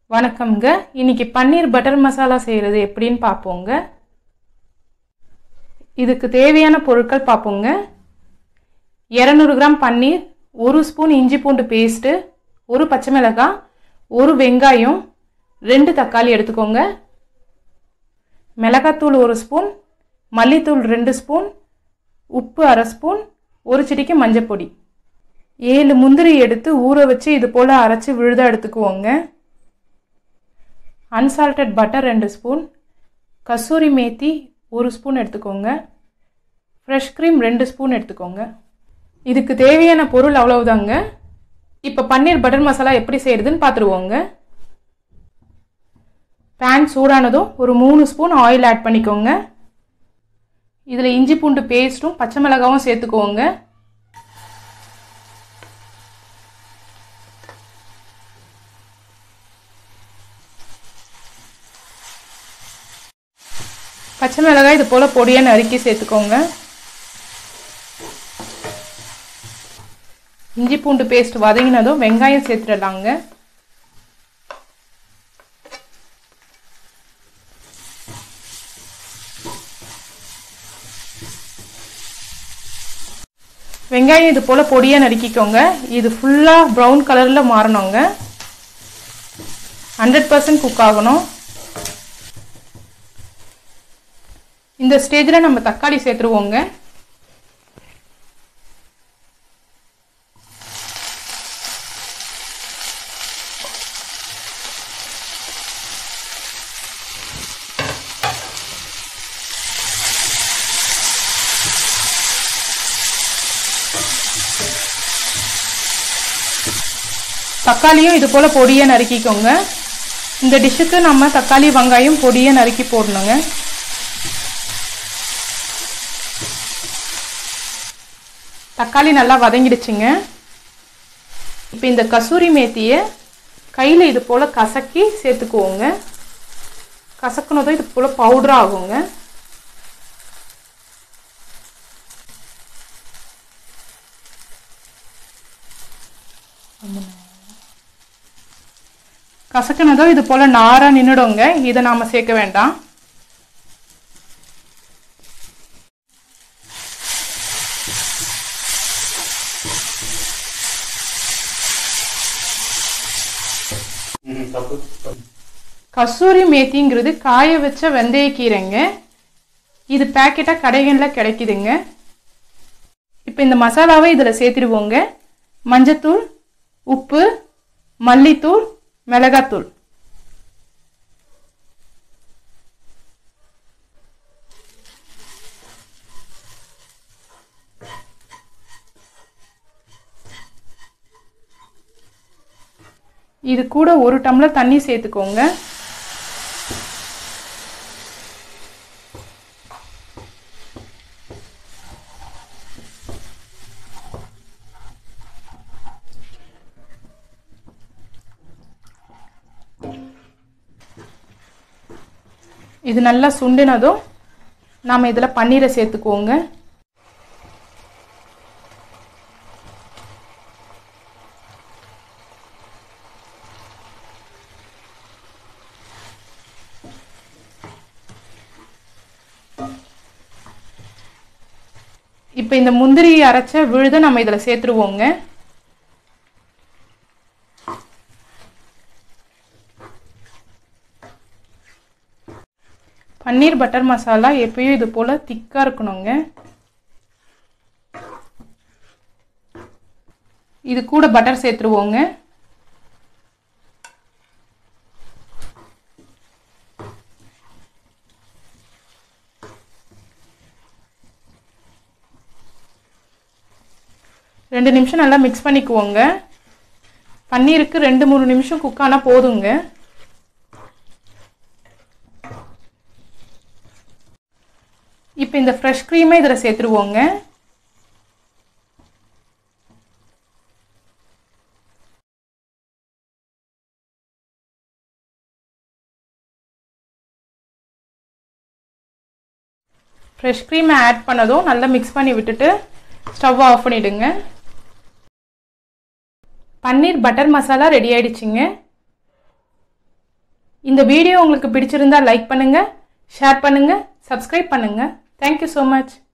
வணக்கம்ங்க இன்னைக்கு பன்னீர் பட்டர் மசாலா செய்கிறது எப்படின்னு பார்ப்போங்க இதுக்கு தேவையான பொருட்கள் பார்ப்போங்க இரநூறு கிராம் பன்னீர் ஒரு ஸ்பூன் இஞ்சி பூண்டு பேஸ்ட்டு ஒரு பச்சை மிளகாய் ஒரு வெங்காயம் ரெண்டு தக்காளி எடுத்துக்கோங்க மிளகாத்தூள் ஒரு ஸ்பூன் மல்லித்தூள் ரெண்டு ஸ்பூன் உப்பு அரை ஸ்பூன் ஒரு சிட்டிக்கு மஞ்சப்பொடி ஏழு முந்திரி எடுத்து ஊற வச்சு இது போல் அரைச்சி விழுத எடுத்துக்குவோங்க அன்சால்டட் பட்டர் ரெண்டு ஸ்பூன் கசூரி மேத்தி ஒரு ஸ்பூன் எடுத்துக்கோங்க ஃப்ரெஷ் க்ரீம் ரெண்டு ஸ்பூன் எடுத்துக்கோங்க இதுக்கு தேவையான பொருள் அவ்வளவுதாங்க இப்போ பன்னீர் பட்டர் மசாலா எப்படி செய்கிறதுன்னு பார்த்துருவோங்க பேன் சூடானதும் ஒரு மூணு ஸ்பூன் ஆயில் ஆட் பண்ணிக்கோங்க இதில் இஞ்சி பூண்டு பேஸ்ட்டும் பச்சை மிளகாவும் சேர்த்துக்கோங்க பச்சை மிளகாய் இது போல் பொடியை நறுக்கி சேர்த்துக்கோங்க இஞ்சி பூண்டு பேஸ்ட் வதங்கினதும் வெங்காயம் சேர்த்துடலாங்க வெங்காயம் இது போல் பொடியாக நறுக்கிக்கோங்க இது ஃபுல்லாக ப்ரௌன் கலரில் மாறணுங்க ஹண்ட்ரட் பர்சன்ட் குக் ஆகணும் இந்த ஸ்டேஜில் நம்ம தக்காளி சேர்த்துருவோங்க தக்காளியும் இது போல் பொடியை நறுக்கிக்கோங்க இந்த டிஷ்ஷுக்கு நம்ம தக்காளி வெங்காயம் பொடியை நறுக்கி போடணுங்க தக்காளி நல்லா வதங்கிடுச்சுங்க இப்போ இந்த கசூரி மேத்தியை கையில் இது போல் கசக்கி சேர்த்துக்குவோங்க கசக்குனதும் இது போல் பவுடர் ஆகுங்க கசக்குனதும் இது போல் நாராக நின்றுடுங்க இதை நாம் சேர்க்க வேண்டாம் கசூரி மேத்திங்கிறது காய வச்ச வெந்தயக்கீரைங்க இது பேக்கெட்டாக கடைகளில் கிடைக்குதுங்க இப்போ இந்த மசாலாவை இதில் சேர்த்துடுவோங்க மஞ்சத்தூள் உப்பு மல்லித்தூள் மிளகாத்தூள் இது கூட ஒரு டம்ளர் தண்ணி சேர்த்துக்கோங்க இது நல்லா சுண்டினதும் நாம் இதில் பன்னீரை சேர்த்துக்குவோங்க இப்போ இந்த முந்திரி அரைச்ச விழுத நம்ம இதில் சேர்த்துருவோங்க பன்னீர் பட்டர் மசாலா எப்பயும் இது போல் திக்காக இருக்கணுங்க இது கூட பட்டர் சேர்த்துருவோங்க ரெண்டு நிமிஷம் நல்லா மிக்ஸ் பண்ணிக்குவோங்க பன்னீருக்கு ரெண்டு மூணு நிமிஷம் குக் ஆனால் போதுங்க இப்போ இந்த ஃப்ரெஷ் க்ரீமை இதில் சேர்த்துருவோங்க ஃப்ரெஷ் க்ரீமை ஆட் பண்ணதும் நல்லா மிக்ஸ் பண்ணி விட்டுட்டு ஸ்டவ் ஆஃப் பண்ணிவிடுங்க பன்னீர் பட்டர் மசாலா ரெடி ஆயிடுச்சுங்க இந்த வீடியோ உங்களுக்கு பிடிச்சிருந்தா லைக் பண்ணுங்கள் ஷேர் பண்ணுங்கள் சப்ஸ்கிரைப் பண்ணுங்கள் தேங்க்யூ ஸோ மச்